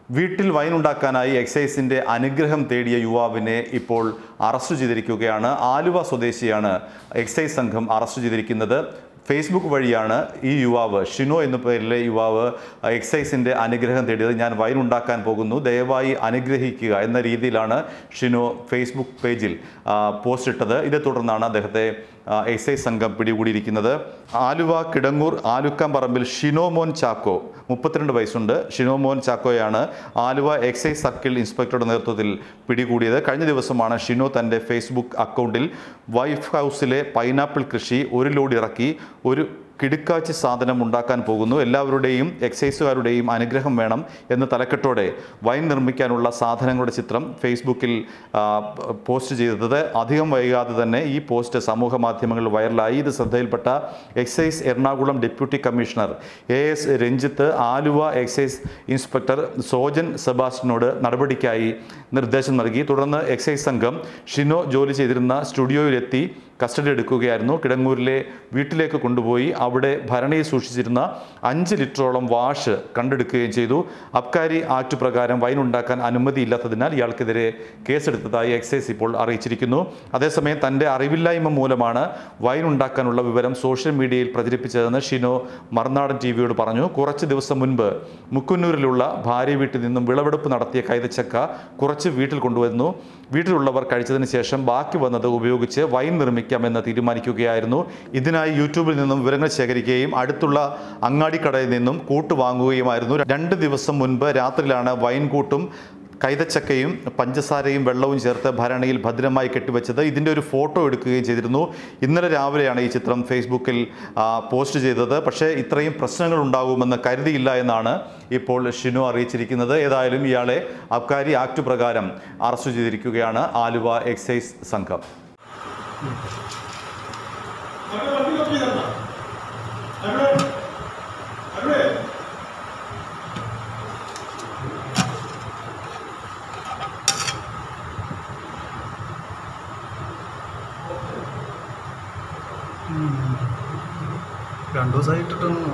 വീട്ടിൽ വൈൻ ഉണ്ടാക്കാനായി എക്സൈസിന്റെ അനുഗ്രഹം തേടിയ യുവാവിനെ ഇപ്പോൾ അറസ്റ്റ് ചെയ്തിരിക്കുകയാണ് ആലുവ സ്വദേശിയാണ് എക്സൈസ് സംഘം അറസ്റ്റ് ചെയ്തിരിക്കുന്നത് ഫേസ്ബുക്ക് വഴിയാണ് ഈ യുവാവ് ഷിനോ എന്ന പേരിലെ യുവാവ് എക്സൈസിന്റെ അനുഗ്രഹം തേടിയത് ഞാൻ വൈൻ ഉണ്ടാക്കാൻ പോകുന്നു ദയവായി അനുഗ്രഹിക്കുക എന്ന രീതിയിലാണ് ഷിനോ ഫേസ്ബുക്ക് പേജിൽ ആ, പോസ്റ്റ് ഇട്ടത് ഇതേ തുടർന്നാണ് അദ്ദേഹത്തെ ആ, എക്സൈസ് സംഘം പിടികൂടിയിരിക്കുന്നത് ആലുവ കിടങ്ങൂർ ആലുക്കം പറമ്പിൽ ഷിനോമോൻ ചാക്കോ മുപ്പത്തിരണ്ട് വയസ്സുണ്ട് ഷിനോമോൻ ചാക്കോയാണ് ആലുവ എക്സൈസ് സർക്കിൾ ഇൻസ്പെക്ടറുടെ നേതൃത്വത്തിൽ പിടികൂടിയത് കഴിഞ്ഞ ദിവസമാണ് ഷിനോ തൻ്റെ ഫേസ്ബുക്ക് അക്കൗണ്ടിൽ വൈഫ് ഹൗസിലെ പൈനാപ്പിൾ കൃഷി ഒരു ലോഡ് ഇറക്കി ഒരു കിടുക്കാച്ചി സാധനം ഉണ്ടാക്കാൻ പോകുന്നു എല്ലാവരുടെയും എക്സൈസുകാരുടെയും അനുഗ്രഹം വേണം എന്ന തലക്കെട്ടോടെ വൈൻ നിർമ്മിക്കാനുള്ള സാധനങ്ങളുടെ ചിത്രം ഫേസ്ബുക്കിൽ ആ, പോസ്റ്റ് ചെയ്തത് അധികം വൈകാതെ തന്നെ ഈ പോസ്റ്റ് സമൂഹ മാധ്യമങ്ങളിൽ വൈറലായി ഇത് ശ്രദ്ധയിൽപ്പെട്ട excise Ernakulam deputy commissioner A S Ranjith Aluva excise inspector Sojan സെബാസ്റ്റിനോട് നടപടിക്കായി നിർദ്ദേശം നൽകി തുടർന്ന് എക്സൈസ് സംഘം ഷിനോ ജോലി ചെയ്തിരുന്ന സ്റ്റുഡിയോയിലെത്തി കസ്റ്റഡി എടുക്കുകയായിരുന്നു കിടങ്ങൂരിലെ വീട്ടിലേക്ക് കൊണ്ടുപോയി അവിടെ ഭരണിയിൽ സൂക്ഷിച്ചിരുന്ന അഞ്ച് ലിറ്ററോളം വാഷ് കണ്ടെടുക്കുകയും ചെയ്തു അബ്കാരി ആക്ട് പ്രകാരം വൈൻ ഉണ്ടാക്കാൻ അനുമതിയില്ലാത്തതിനാൽ ഇയാൾക്കെതിരെ കേസെടുത്തതായി എക്സൈസ് ഇപ്പോൾ അറിയിച്ചിരിക്കുന്നു അതേസമയം തൻ്റെ അറിവില്ലായ്മ മൂലമാണ് വൈൻ ഉണ്ടാക്കാനുള്ള വിവരം സോഷ്യൽ മീഡിയയിൽ പ്രചരിപ്പിച്ചതെന്ന് ഷിനോ മറുനാടൻ ടി വിയോട് പറഞ്ഞു കുറച്ച് ദിവസം മുൻപ് മുക്കുന്നൂരിലുള്ള ഭാര്യ വീട്ടിൽ നിന്നും വിളവെടുപ്പ് നടത്തിയ കൈതച്ചക്ക കുറച്ച് വീട്ടിൽ കൊണ്ടുവന്നു വീട്ടിലുള്ളവർ കഴിച്ചതിന് ശേഷം ബാക്കി വന്നത് ഉപയോഗിച്ച് വൈൻ നിർമ്മിക്കാമെന്ന് തീരുമാനിക്കുകയായിരുന്നു ഇതിനായി യൂട്യൂബിൽ നിന്നും വിവരങ്ങൾ ശേഖരിക്കുകയും അടുത്തുള്ള അങ്ങാടിക്കടയിൽ നിന്നും കൂട്ട് വാങ്ങുകയുമായിരുന്നു രണ്ട് ദിവസം മുൻപ് രാത്രിയിലാണ് വൈൻ കൂട്ടും കൈതച്ചക്കയും പഞ്ചസാരയും വെള്ളവും ചേർത്ത് ഭരണിയിൽ ഭദ്രമായി കെട്ടിവെച്ചത് ഇതിൻ്റെ ഒരു ഫോട്ടോ എടുക്കുകയും ചെയ്തിരുന്നു ഇന്നലെ രാവിലെയാണ് ഈ ചിത്രം ഫേസ്ബുക്കിൽ ആ, പോസ്റ്റ് ചെയ്തത് പക്ഷേ ഇത്രയും പ്രശ്നങ്ങൾ ഉണ്ടാകുമെന്ന് കരുതിയില്ല എന്നാണ് ഇപ്പോൾ ഷിനു അറിയിച്ചിരിക്കുന്നത് ഏതായാലും ഇയാളെ അബ്കാരി ആക്ട് പ്രകാരം അറസ്റ്റ് ചെയ്തിരിക്കുകയാണ് ആലുവ എക്സൈസ് സംഘം അവിടെ വണ്ടി കപ്പി ചെയ്തോ അവിടെ അവിടെ രണ്ടു ദിവസമായി ഇട്ടിട്ടൊന്നും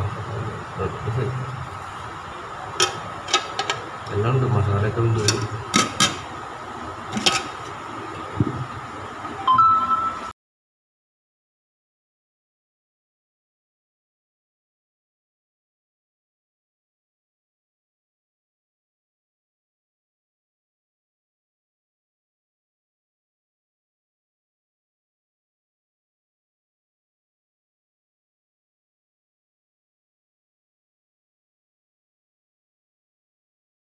എല്ലാം ഉണ്ട് മസാലയൊക്കെ ഉണ്ട്